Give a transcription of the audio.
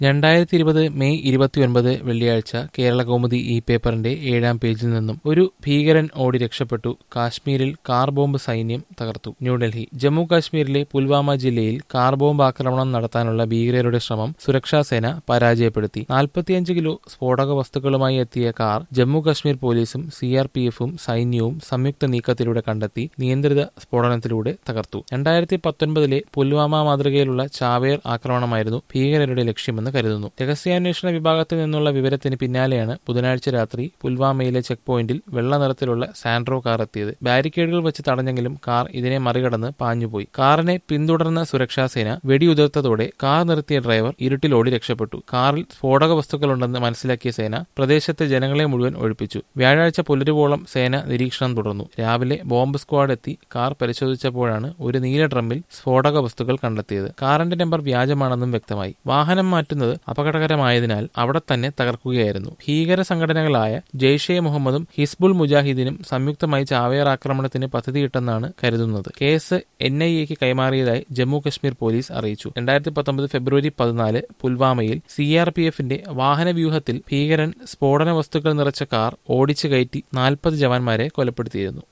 രണ്ടായിരത്തി ഇരുപത് മെയ് ഇരുപത്തിയൊൻപത് വെള്ളിയാഴ്ച കേരള കൗമുദി ഈ പേപ്പറിന്റെ ഏഴാം പേജിൽ നിന്നും ഒരു ഭീകരൻ ഓടി രക്ഷപ്പെട്ടു കാശ്മീരിൽ കാർ ബോംബ് സൈന്യം തകർത്തു ന്യൂഡൽഹി ജമ്മു കാശ്മീരിലെ പുൽവാമ ജില്ലയിൽ കാർ ബോംബ് ആക്രമണം നടത്താനുള്ള ഭീകരരുടെ ശ്രമം സുരക്ഷാസേന പരാജയപ്പെടുത്തി നാൽപ്പത്തിയഞ്ച് കിലോ സ്ഫോടക വസ്തുക്കളുമായി എത്തിയ കാർ ജമ്മു കാശ്മീർ പോലീസും സിആർപിഎഫും സൈന്യവും സംയുക്ത നീക്കത്തിലൂടെ കണ്ടെത്തി നിയന്ത്രിത സ്ഫോടനത്തിലൂടെ തകർത്തു രണ്ടായിരത്തി പത്തൊൻപതിലെ പുൽവാമ മാതൃകയിലുള്ള ചാവേർ ആക്രമണമായിരുന്നു ഭീകരരുടെ ലക്ഷ്യമെന്ന് കരുതുന്നു രഹസ്യാന്വേഷണ വിഭാഗത്തിൽ നിന്നുള്ള വിവരത്തിന് പിന്നാലെയാണ് ബുധനാഴ്ച രാത്രി പുൽവാമയിലെ ചെക്ക് പോയിന്റിൽ വെള്ള നിറത്തിലുള്ള സാൻഡ്രോ കാർ എത്തിയത് ബാരിക്കേഡുകൾ വെച്ച് തടഞ്ഞെങ്കിലും കാർ ഇതിനെ മറികടന്ന് പാഞ്ഞുപോയി കാറിനെ പിന്തുടർന്ന സുരക്ഷാസേന വെടിയുതിർത്തതോടെ കാർ നിർത്തിയ ഡ്രൈവർ ഇരുട്ടിലോടി രക്ഷപ്പെട്ടു കാറിൽ സ്ഫോടക വസ്തുക്കളുണ്ടെന്ന് മനസ്സിലാക്കിയ സേന പ്രദേശത്തെ ജനങ്ങളെ മുഴുവൻ ഒഴിപ്പിച്ചു വ്യാഴാഴ്ച പുലരുവോളം സേന നിരീക്ഷണം തുടർന്നു രാവിലെ ബോംബ് സ്ക്വാഡ് എത്തി കാർ പരിശോധിച്ചപ്പോഴാണ് ഒരു നീല ഡ്രമ്മിൽ സ്ഫോടക വസ്തുക്കൾ കണ്ടെത്തിയത് കാറിന്റെ നമ്പർ വ്യാജമാണെന്നും വ്യക്തമായി വാഹനം മാറ്റുന്നത് അപകടകരമായതിനാൽ അവിടെ തന്നെ തകർക്കുകയായിരുന്നു ഭീകര സംഘടനകളായ ജെയ്ഷെ മുഹമ്മദും ഹിസ്ബുൾ മുജാഹിദീനും സംയുക്തമായി ചാവേർ ആക്രമണത്തിന് പദ്ധതിയിട്ടെന്നാണ് കരുതുന്നത് കേസ് എൻ ഐ എക്ക് കൈമാറിയതായി ജമ്മു കശ്മീർ പോലീസ് അറിയിച്ചു രണ്ടായിരത്തി പത്തൊമ്പത് ഫെബ്രുവരി പതിനാല് പുൽവാമയിൽ സി ആർ പി എഫിന്റെ വാഹനവ്യൂഹത്തിൽ ഭീകരൻ സ്ഫോടന വസ്തുക്കൾ നിറച്ച കാർ ഓടിച്ചു കയറ്റി നാൽപ്പത് ജവാന്മാരെ കൊലപ്പെടുത്തിയിരുന്നു